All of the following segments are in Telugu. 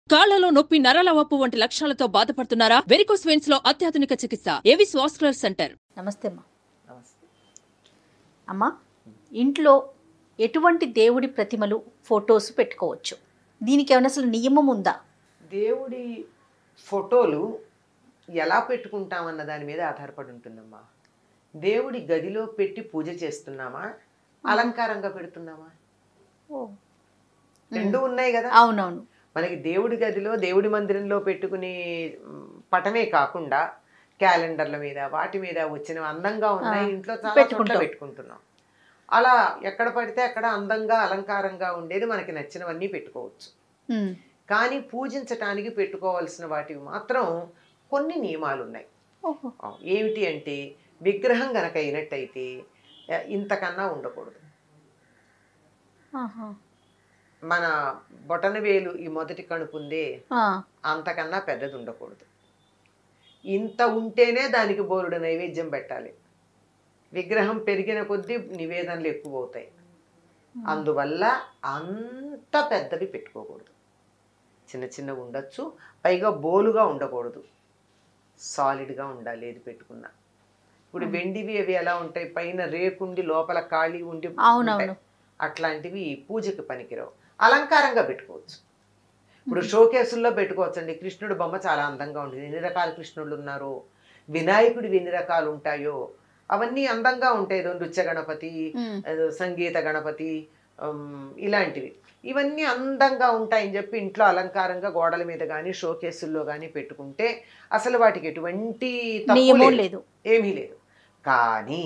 కాళ్లలో నొప్పి నరాల వాపు వంటి లక్షణాలతో బాధపడుతున్నారా వెరికోస్ వెయిన్స్ లో అత్యాధునిక చికిత్స ఏవిస్ వాస్కులర్ సెంటర్ నమస్తే అమ్మా నమస్తే అమ్మా ఇంట్లో ఎటువంటి దేవుడి ప్రతిమలు ఫొటోస్ పెట్టుకోవచ్చు దీనికి ఏమైనా అసలు నియమం ఉందా దేవుడి ఫోటోలు ఎలా పెట్టుకుంటామన్న దాని మీద ఆధారపడి ఉంటుందమ్మా దేవుడి గదిలో పెట్టి పూజ చేస్తున్నామా అలంకారంగా పెడుతున్నామా రెండు ఉన్నాయి కదా అవునవును మనకి దేవుడి గదిలో దేవుడి మందిరంలో పెట్టుకునే మ్, పటమే కాకుండా క్యాలెండర్ల మీద వాటి మీద వచ్చిన అందంగా ఉన్నాయి ఆ, ఇంట్లో చాలా చోట్ల పెట్టుకుంటాం. పెట్టుకుంటున్నాం అలా ఎక్కడ పడితే అక్కడ అందంగా అలంకారంగా ఉండేది మనకి నచ్చినవన్నీ పెట్టుకోవచ్చు ఉమ్, కానీ పూజించటానికి పెట్టుకోవాల్సిన వాటివి మాత్రం కొన్ని నియమాలు ఉన్నాయి ఓహో ఆ, ఏమిటి అంటే విగ్రహం గనక అయినట్టయితే ఆ, ఇంతకన్నా ఉండకూడదు ఆహా. మన బొటనవేలు ఈ మొదటి కణుపు ఉందే ఆ, అంతకన్నా పెద్దది ఉండకూడదు ఇంత ఉంటేనే దానికి బోరుడు నైవేద్యం పెట్టాలి విగ్రహం పెరిగిన కొద్దీ నివేదనలు ఎక్కువ అవుతాయి అందువల్ల అంత పెద్దవి పెట్టుకోకూడదు చిన్న చిన్నవి ఉండొచ్చు పైగా బోలుగా ఉండకూడదు సాలిడ్గా ఉండాలి ఏది పెట్టుకున్నా ఇప్పుడు వెండివి అవి ఎలా ఉంటాయి పైన రేకుండి లోపల ఖాళీ ఉండి అవునవును. ఉంటాయి. అట్లాంటివి పూజకి పనికిరావు అలంకారంగా పెట్టుకోవచ్చు ఇప్పుడు షోకేసుల్లో పెట్టుకోవచ్చండి కృష్ణుడు బొమ్మ చాలా అందంగా ఉంటుంది ఎన్ని రకాల కృష్ణుడు ఉన్నారు వినాయకుడివి ఎన్ని రకాలు ఉంటాయో అవన్నీ అందంగా ఉంటాయి ఏదో నృత్య గణపతి ఉమ్, ఏదో సంగీత గణపతి ఉమ్, ఇలాంటివి ఇవన్నీ అందంగా ఉంటాయని చెప్పి ఇంట్లో అలంకారంగా గోడల మీద కానీ షోకేసుల్లో కానీ పెట్టుకుంటే అసలు వాటికి ఎటువంటి తప్పు నియమం లేదు. లేదు ఏమీ లేదు కానీ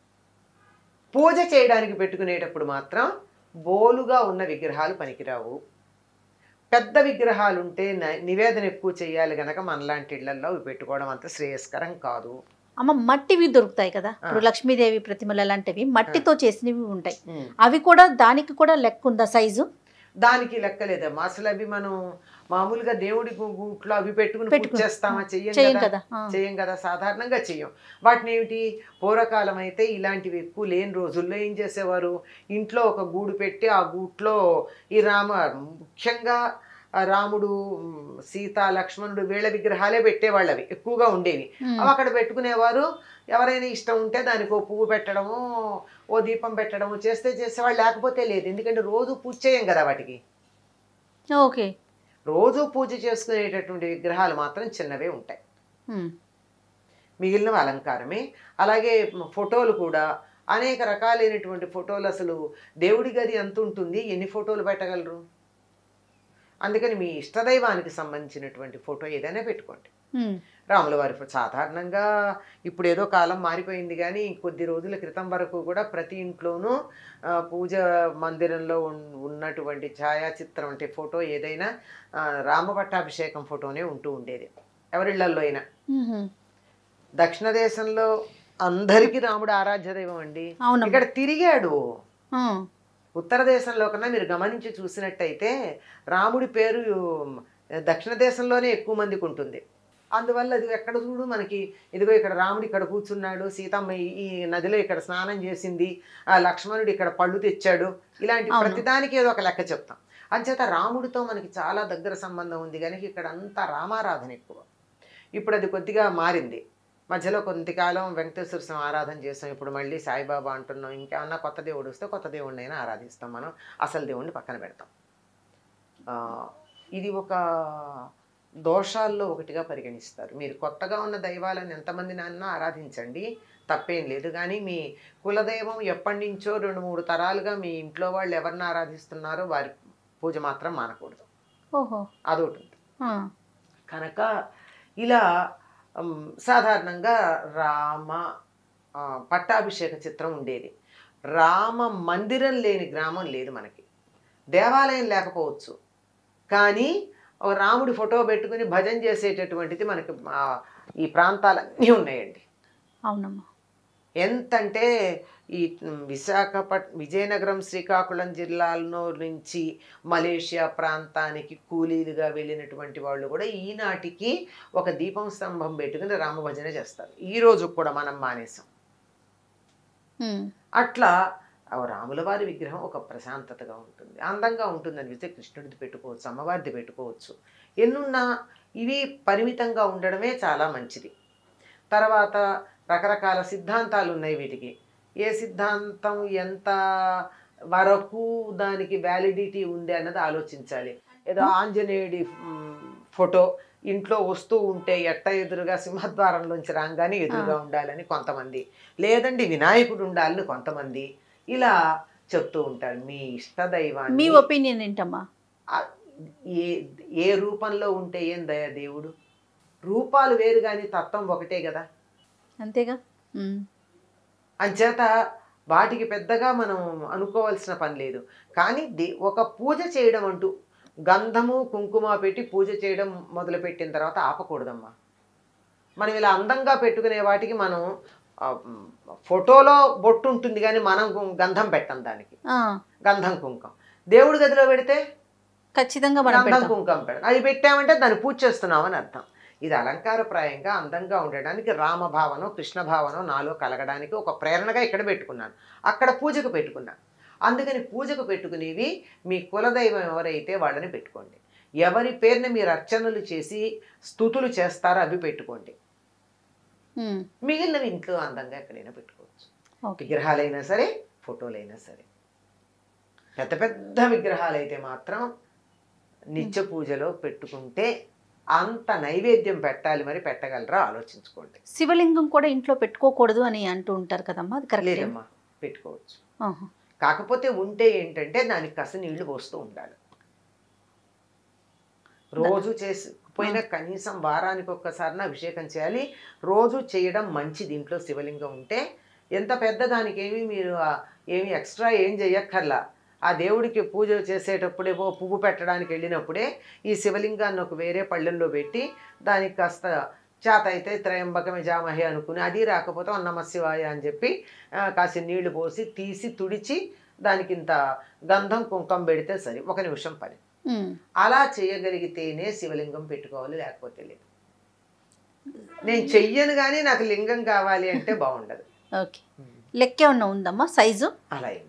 పూజ చేయడానికి పెట్టుకునేటప్పుడు మాత్రం బోలుగా ఉన్న విగ్రహాలు పనికిరావు పెద్ద విగ్రహాలు ఉంటే న- నివేదన ఎక్కువ చేయాలి గనక మనలాంటి ఇళ్లలో అవి పెట్టుకోవడం అంత శ్రేయస్కరం కాదు అమ్మ మట్టివి దొరుకుతాయి కదా ఇప్పుడు లక్ష్మీదేవి ప్రతిమలు అలాంటివి మట్టితో చేసినవి ఉంటాయి అవి కూడా దానికి కూడా లెక్క ఉందా సైజు దానికి లెక్కలేదమ్మా అసలు అవి మనం మామూలుగా దేవుడి గు- గుట్లో అవి పెట్టుకుని పూజ పెట్టుకుని. చేస్తామా చెయ్యం చేయం కదా కదా ఆ. చేయం కదా సాధారణంగా చెయ్యం వాటిని ఏమిటి పూర్వకాలం అయితే ఇలాంటివి ఎక్కువ లేని రోజుల్లో ఏం చేసేవారు ఇంట్లో ఒక గూడు పెట్టి ఆ గూట్లో ఈ రామ ముఖ్యంగా ఆ రాముడు ఉమ్, సీత లక్ష్మణుడు వీళ్ళ విగ్రహాలే పెట్టేవాళ్ళు అవి ఎక్కువగా ఉండేవి ఉమ్, అవి అక్కడ పెట్టుకునేవారు ఎవరైనా ఇష్టం ఉంటే దానికి ఓ పువ్వు పెట్టడము ఓ దీపం పెట్టడము చేస్తే చేసేవాళ్ళు లేకపోతే లేదు ఎందుకంటే రోజు పూజ చేయం కదా వాటికి ఓకే రోజు పూజ చేసుకునేటటువంటి విగ్రహాలు మాత్రం చిన్నవే ఉంటాయి ఉమ్, మిగిలినవి అలంకారమే అలాగే ఫోటోలు కూడా అనేక రకాలైనటువంటి ఫోటోలు అసలు దేవుడి గది ఎంత ఉంటుంది ఎన్ని ఫోటోలు పెట్టగలరు అందుకని మీ ఇష్టదైవానికి సంబంధించినటువంటి ఫోటో ఏదైనా పెట్టుకోండి ఉమ్, రాముల వారి ఫో- సాధారణంగా ఇప్పుడు ఏదో కాలం మారిపోయింది కానీ కొద్ది రోజుల క్రితం వరకు కూడా ప్రతి ఇంట్లోనూ ఆ, పూజ మందిరంలో ఉన్- ఉన్నటువంటి ఛాయాచిత్రం అంటే ఫోటో ఏదైనా ఆ, రామ పట్టాభిషేకం ఫోటోనే ఉంటూ ఉండేది ఎవరిళ్లల్లో అయినా ఉమ్, దక్షిణ దేశంలో అందరికీ రాముడు ఆరాధ్య దైవం అండి అవునమ్మా. ఇక్కడ తిరిగాడు ఉమ్, ఉత్తర దేశంలో కన్నా మీరు గమనించి చూసినట్టయితే రాముడి పేరు దక్షిణ దేశంలోనే ఎక్కువ మందికి ఉంటుంది అందువల్ల అది ఎక్కడ చూడు మనకి ఇదిగో ఇక్కడ రాముడు ఇక్కడ కూర్చున్నాడు సీతమ్మ ఈ- ఈ నదిలో ఇక్కడ స్నానం చేసింది ఆ లక్ష్మణుడు ఇక్కడ పళ్ళు తెచ్చాడు ఇలాంటి అవును. ప్రతిదానికి ఏదో ఒక లెక్క చెప్తాం అంచేత రాముడితో మనకి చాలా దగ్గర సంబంధం ఉంది కనుక ఇక్కడ అంతా రామారాధన ఎక్కువ ఇప్పుడు అది కొద్దిగా మారింది మధ్యలో కొంతకాలం వెంకటేశ్వర స్వామి ఆరాధన చేస్తాం ఇప్పుడు మళ్ళీ సాయిబాబా అంటున్నాం ఇంకేమన్నా కొత్త దేవుడు వస్తే కొత్త దేవుడిని అయినా ఆరాధిస్తాం మనం అసలు దేవుడిని పక్కన పెడతాం ఆ, ఇది ఒక దోషాల్లో ఒకటిగా పరిగణిస్తారు మీరు కొత్తగా ఉన్న దైవాలను ఎంతమంది నాన్న ఆరాధించండి తప్పేం లేదు కానీ మీ కులదైవం ఎప్పటి నుంచో రెండు మూడు తరాలుగా మీ ఇంట్లో వాళ్ళు ఎవరిని ఆరాధిస్తున్నారో వారి పూజ మాత్రం మానకూడదు ఓహో అదొకటి ఉంది ఆ, కనుక ఇలా ఉమ్, సాధారణంగా రామ ఆ, పట్టాభిషేక చిత్రం ఉండేది రామ మందిరం లేని గ్రామం లేదు మనకి దేవాలయం లేకపోవచ్చు కానీ ఒక రాముడి ఫోటో పెట్టుకుని భజన చేసేటటువంటిది మనకి ఆ, ఈ ప్రాంతాలన్నీ ఉన్నాయండి అవునమ్మా ఎంతంటే ఈ విశాఖపట్ విజయనగరం శ్రీకాకుళం జిల్లాలో నుంచి మలేషియా ప్రాంతానికి కూలీలుగా వెళ్ళినటువంటి వాళ్ళు కూడా ఈనాటికి ఒక దీపం స్తంభం పెట్టుకుని రామభజన చేస్తారు ఈ రోజు కూడా మనం మానేసాం ఉమ్, అట్లా ఆ రాముల వారి విగ్రహం ఒక ప్రశాంతతగా ఉంటుంది అందంగా ఉంటుంది అనిపిస్తే కృష్ణుడిది పెట్టుకోవచ్చు అమ్మవారిది పెట్టుకోవచ్చు ఎన్నున్నా ఇవి పరిమితంగా ఉండడమే చాలా మంచిది తర్వాత రకరకాల సిద్ధాంతాలు ఉన్నాయి వీటికి ఏ సిద్ధాంతం ఎంత వరకు దానికి వ్యాలిడిటీ ఉంది అన్నది ఆలోచించాలి ఏదో ఆంజనేయుడి మ్, ఫోటో ఇంట్లో వస్తూ ఉంటే ఎట్ట ఎదురుగా సింహద్వారంలోంచి రాగానే ఎదురుగా ఉండాలని కొంతమంది లేదండి వినాయకుడు ఉండాలని కొంతమంది ఇలా చెప్తూ ఉంటారు మీ మీ ఇష్టదైవాన్ని ఒపీనియన్ ఏంటమ్మా ఆ ఏ ఏ రూపంలో ఉంటే ఏం దయ దేవుడు రూపాలు వేరు కానీ తత్వం ఒకటే కదా అంతేగా ఉమ్. అంచేత వాటికి పెద్దగా మనం అనుకోవాల్సిన పని లేదు కానీ దే ఒక పూజ చేయడం అంటూ గంధము కుంకుమ పెట్టి పూజ చేయడం మొదలుపెట్టిన తర్వాత ఆపకూడదమ్మా మనం ఇలా అందంగా పెట్టుకునే వాటికి మనం ఆ, మ్, ఫోటోలో బొట్టు ఉంటుంది కానీ మనం గు- గంధం పెట్టం దానికి ఆ, గంధం కుంకం దేవుడి గదిలో పెడితే ఖచ్చితంగా మనం గంధం పెడతాం కుంకం పెడతాం అది పెట్టామంటే దాన్ని పూజ చేస్తున్నామని అర్థం ఇది అలంకారప్రాయంగా అందంగా ఉండడానికి రామభావనం కృష్ణ భావనం నాలో కలగడానికి ఒక ప్రేరణగా ఇక్కడ పెట్టుకున్నాను అక్కడ పూజకు పెట్టుకున్నాను అందుకని పూజకు పెట్టుకునేవి మీ కులదైవం ఎవరైతే వాళ్ళని పెట్టుకోండి ఎవరి పేరుని మీరు అర్చనలు చేసి స్థుతులు చేస్తారో అవి పెట్టుకోండి ఉమ్. మిగిలినవి ఇంట్లో అందంగా ఎక్కడైనా పెట్టుకోవచ్చు ఓకే విగ్రహాలైనా సరే ఫోటోలైనా సరే పెద్ద పెద్ద విగ్రహాలు అయితే మాత్రం నిత్య పూజలో పెట్టుకుంటే అంత నైవేద్యం పెట్టాలి మరి పెట్టగలరా ఆలోచించుకోండి శివలింగం కూడా ఇంట్లో పెట్టుకోకూడదు అని అంటూ ఉంటారు కదమ్మా అది కరెక్ట్ లేదమ్మా పెట్టుకోవచ్చు కాకపోతే ఉంటే ఏంటంటే దానికి కసి నీళ్లు పోస్తూ ఉండాలి రోజు చేసి పోయిన కనీసం వారానికి ఒక్కసారిన అభిషేకం చేయాలి రోజు చేయడం మంచిది ఇంట్లో శివలింగం ఉంటే ఎంత పెద్ద దానికి ఏమి మీరు ఆ, ఏమి ఎక్స్ట్రా ఏం చేయక్కర్లా ఆ దేవుడికి పూజ చేసేటప్పుడే ఓ పువ్వు పెట్టడానికి వెళ్ళినప్పుడే ఈ శివలింగాన్ని ఒక వేరే పళ్ళెల్లో పెట్టి దానికి కాస్త చేత అయితే త్రయంబకమే జామహే అనుకుని అది రాకపోతే ఓ నమ శివాయ అని చెప్పి ఆ, కాసి నీళ్లు పోసి తీసి తుడిచి దానికి ఇంత గంధం కుంకం పెడితే సరి ఒక నిమిషం పని అలా చేయగలిగితేనే శివలింగం పెట్టుకోవాలి లేకపోతే లేదు నేను చెయ్యను కానీ నాకు లింగం కావాలి అంటే బాగుండదు ఓకే లెక్క ఏమన్నా ఉందమ్మా సైజు అలా ఏం లేదు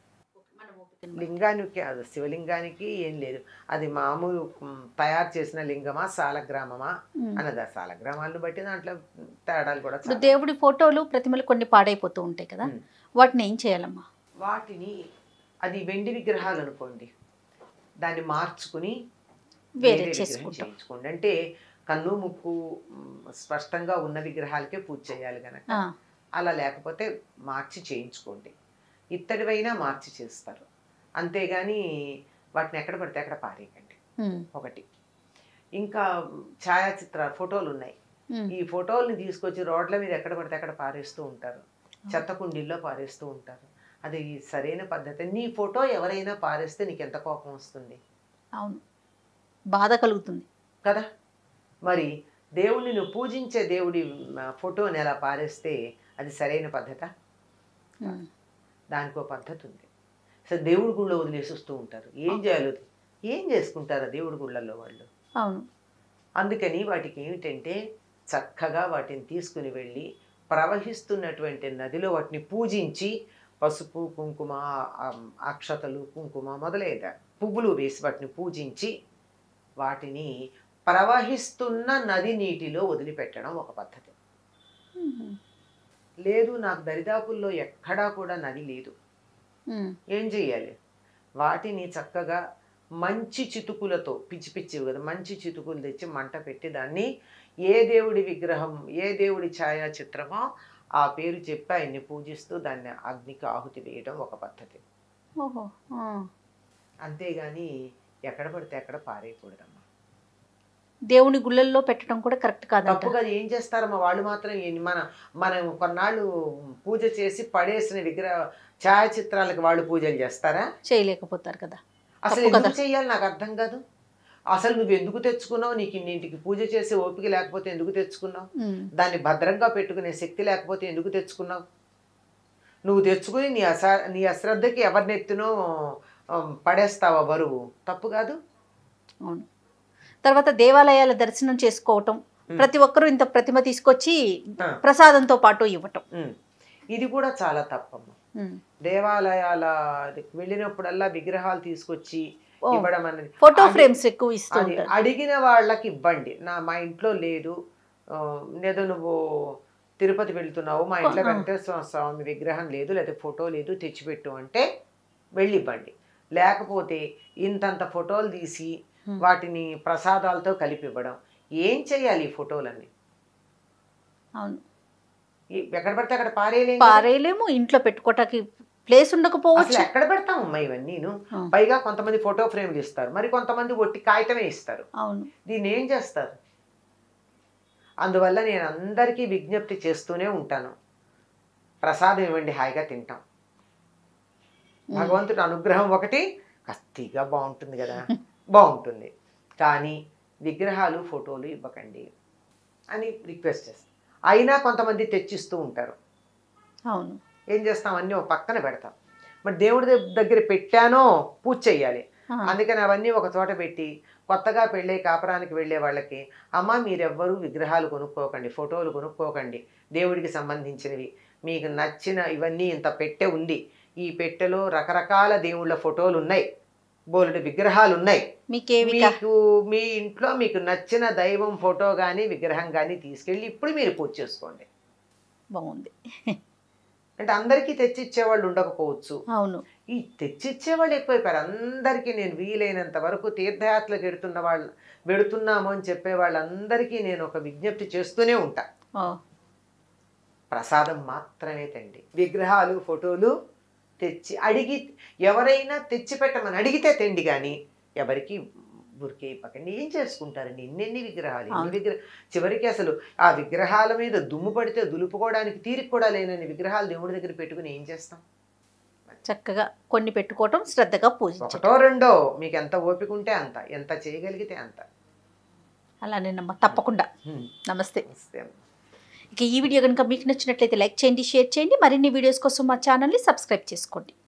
లింగానికి అది శివలింగానికి ఏం లేదు అది మామూలు మ్, తయారు చేసిన లింగమా సాలగ్రామమా ఉమ్. అన్నది ఆ సాలగ్రామాలను బట్టి దాంట్లో తేడాలు కూడా ఇప్పుడు చాలా. దేవుడి ఫోటోలు ప్రతిమలు కొన్ని పాడైపోతూ ఉంటాయి కదా ఉమ్. వాటిని ఏం చేయాలమ్మా వాటిని అది వెండి విగ్రహాలు అనుకోండి దాన్ని మార్చుకుని వేరే విగ్రహం చేసుకుంటాం చేయించుకోండి అంటే కన్ను ముక్కు మ్, స్పష్టంగా ఉన్న విగ్రహాలకే పూజ చేయాలి కనుక ఆ, అలా లేకపోతే మార్చి చేయించుకోండి ఇత్తడివైనా మార్చి చేస్తారు అంతేగాని వాటిని ఎక్కడ పడితే అక్కడ పారేయకండి ఉమ్, ఒకటి ఇంకా ఛాయాచిత్ర ఫోటోలు ఉన్నాయి ఉమ్, ఈ ఫోటోల్ని తీసుకొచ్చి రోడ్ల మీద ఎక్కడ పడితే అక్కడ పారేస్తూ ఉంటారు చెత్త కుండీల్లో పారేస్తూ ఉంటారు అది సరైన పద్ధతి నీ ఫోటో ఎవరైనా పారేస్తే నీకు ఎంత కోపం వస్తుంది అవును బాధ కలుగుతుంది కదా మరి దేవుణ్ణి నువ్వు పూజించే దేవుడి మ, ఫోటోని ఎలా పారేస్తే అది సరైన పద్ధత ఉమ్, దానికి ఒక పద్ధతి ఉంది సో దేవుడి గుళ్ళో వదిలేసి వస్తూ ఉంటారు ఏం చేయాలి ఏం చేసుకుంటారు ఆ దేవుడి గుళ్ళల్లో వాళ్ళు అవును అందుకని వాటికి ఏమిటంటే చక్కగా వాటిని తీసుకుని వెళ్ళి ప్రవహిస్తున్నటువంటి నదిలో వాటిని పూజించి పసుపు కుంకుమ ఆ, అక్షతలు కుంకుమ మొదలైన పువ్వులు వేసి వాటిని పూజించి వాటిని ప్రవహిస్తున్న నది నీటిలో వదిలిపెట్టడం ఒక పద్ధతి ఉమ్, లేదు నాకు దరిదాపుల్లో ఎక్కడా కూడా నది లేదు ఉమ్, ఏం చెయ్యాలి వాటిని చక్కగా మంచి చితుకులతో పిచ్చి పిచ్చివి కదా మంచి చితుకులు తెచ్చి మంట పెట్టి దాన్ని ఏ దేవుడి విగ్రహం ఏ దేవుడి ఛాయాచిత్రమో ఆ పేరు చెప్పి ఆయన్ని పూజిస్తూ దాన్ని అగ్నికి ఆహుతి వేయడం ఒక పద్ధతి ఓహో ఆ. అంతేగాని ఎక్కడ పడితే అక్కడ పారేయకూడదమ్మా దేవుని గుళ్ళల్లో పెట్టడం కూడా కరెక్ట్ కాదంట తప్పుగా ఏం చేస్తారమ్మా వాళ్ళు మాత్రం ఈ- మన మనం కొన్నాళ్ళు పూజ చేసి పడేసిన విగ్రహ ఛాయాచిత్రాలకు వాళ్ళు పూజలు చేస్తారా చేయలేకపోతారు కదా అసలు తప్పు ఎందుకు చెయ్యాలి నాకు అర్థం కాదు అసలు నువ్వు ఎందుకు తెచ్చుకున్నావు నీకు ఇన్నింటికి పూజ చేసే ఓపిక లేకపోతే ఎందుకు తెచ్చుకున్నావు ఉమ్, దాన్ని భద్రంగా పెట్టుకునే శక్తి లేకపోతే ఎందుకు తెచ్చుకున్నావు నువ్వు తెచ్చుకుని నీ అస నీ అశ్రద్ధకి ఎవరినెత్తునో ఆ, పడేస్తావా బరువు తప్పు కాదు అవును తర్వాత దేవాలయాల దర్శనం చేసుకోవటం ఉమ్. ప్రతి ఒక్కరూ ఇంత ప్రతిమ తీసుకొచ్చి ఆ. ప్రసాదంతో పాటు ఇవ్వటం ఉమ్. ఇది కూడా చాలా తప్పమ్మా ఉమ్. దేవాలయాల వెళ్ళినప్పుడల్లా విగ్రహాలు తీసుకొచ్చి ఓ. ఇవ్వడం అనేది ఫోటో అది- ఫ్రేమ్స్ ఎక్కువ ఇస్తూ అది ఉంటారు అడిగిన వాళ్ళకి ఇవ్వండి నా మా ఇంట్లో లేదు ఆ, ఏదో నువ్వు తిరుపతి వెళ్తున్నావు మా ఇంట్లో ఆ. వెంకటేశ్వర స్వామి విగ్రహం లేదు లేదా ఫోటో లేదు తెచ్చిపెట్టు అంటే వెళ్ళి ఇవ్వండి లేకపోతే ఇంతంత ఫోటోలు తీసి Hmm. వాటిని ప్రసాదాలతో కలిపి ఇవ్వడం ఏం చేయాలి ఈ ఫోటోలన్నీ అవును ఈ- ఎక్కడ పడితే అక్కడ పారేయలేం కదా. పారేయలేము ఇంట్లో పెట్టుకోవటానికి ప్లేస్ అసలు ఉండకపోవచ్చు ఎక్కడ పెడతాం అమ్మా ఇవన్నీను ఆ. పైగా కొంతమంది ఫోటో ఫ్రేమ్లు ఇస్తారు మరి కొంతమంది ఒట్టి కాగితమే ఇస్తారు అవును దీన్ని ఏం చేస్తారు అందువల్ల నేను అందరికీ విజ్ఞప్తి చేస్తూనే ఉంటాను ప్రసాదం ఇవ్వండి హాయిగా తింటాం భగవంతుడి అనుగ్రహం ఒకటి కత్తిగా బాగుంటుంది కదా బాగుంటుంది కానీ విగ్రహాలు ఫోటోలు ఇవ్వకండి అని రిక్వెస్ట్ చేస్తాం అయినా కొంతమంది తెచ్చిస్తూ ఉంటారు అవును ఏం చేస్తాం అన్నీ ఒక పక్కన పెడతాం మరి దేవుడి దగ్- దగ్గర పెట్టానో పూజ చెయ్యాలి ఆ, అందుకని అవన్నీ ఒక చోట పెట్టి కొత్తగా పెళ్ళే కాపురానికి వెళ్ళే వాళ్ళకి అమ్మ మీరెవ్వరూ విగ్రహాలు కొనుక్కోకండి ఫోటోలు కొనుక్కోకండి దేవుడికి సంబంధించినవి మీకు నచ్చిన ఇవన్నీ ఇంత పెట్టె ఉంది ఈ పెట్టెలో రకరకాల దేవుళ్ళ ఫోటోలు ఉన్నాయి బోలెడు విగ్రహాలు ఉన్నాయి మీకేవి కా- మీకు మీ ఇంట్లో మీకు నచ్చిన దైవం ఫోటో కానీ విగ్రహం కానీ తీసుకెళ్ళి ఇప్పుడు మీరు పూజ చేసుకోండి బాగుంది అంటే అందరికీ తెచ్చిచ్చేవాళ్ళు ఉండకపోవచ్చు అవును ఈ తెచ్చిచ్చేవాళ్ళు ఎక్కువైపోయారు అందరికీ నేను వీలైనంత వరకు తీర్థయాత్రలకు ఎడుతున్న వాళ్ళు వెడుతున్నాము అని చెప్పే వాళ్ళందరికీ నేను ఒక విజ్ఞప్తి చేస్తూనే ఉంటా ఓ, ప్రసాదం మాత్రమే తండి విగ్రహాలు ఫోటోలు తెచ్చి అడిగి ఎవరైనా తెచ్చి పెట్టమని అడిగితే తెండి కానీ ఎవరికి ఊరికే ఇవ్వకండి ఏం చేసుకుంటారండి ఎన్నెన్ని విగ్రహాలు ఎన్ని అవును. విగ్రహ చివరికి అసలు ఆ విగ్రహాల మీద దుమ్ము పడితే దులుపుకోవడానికి తీరిక కూడా లేనని విగ్రహాలు దేవుడి దగ్గర పెట్టుకుని ఏం చేస్తాం చక్కగా కొన్ని పెట్టుకోవటం శ్రద్ధగా పూజించటం ఒకటో రెండో మీకు ఎంత ఓపిక ఉంటే అంత ఎంత చేయగలిగితే అంత అలానేనమ్మా తప్పకుండా హ్మ్. నమస్తే నమస్తే. ఇక ఈ వీడియో కనుక మీకు నచ్చినట్లయితే లైక్ చేయండి షేర్ చేయండి మరిన్ని వీడియోస్ కోసం మా ఛానల్ని సబ్స్క్రైబ్ చేసుకోండి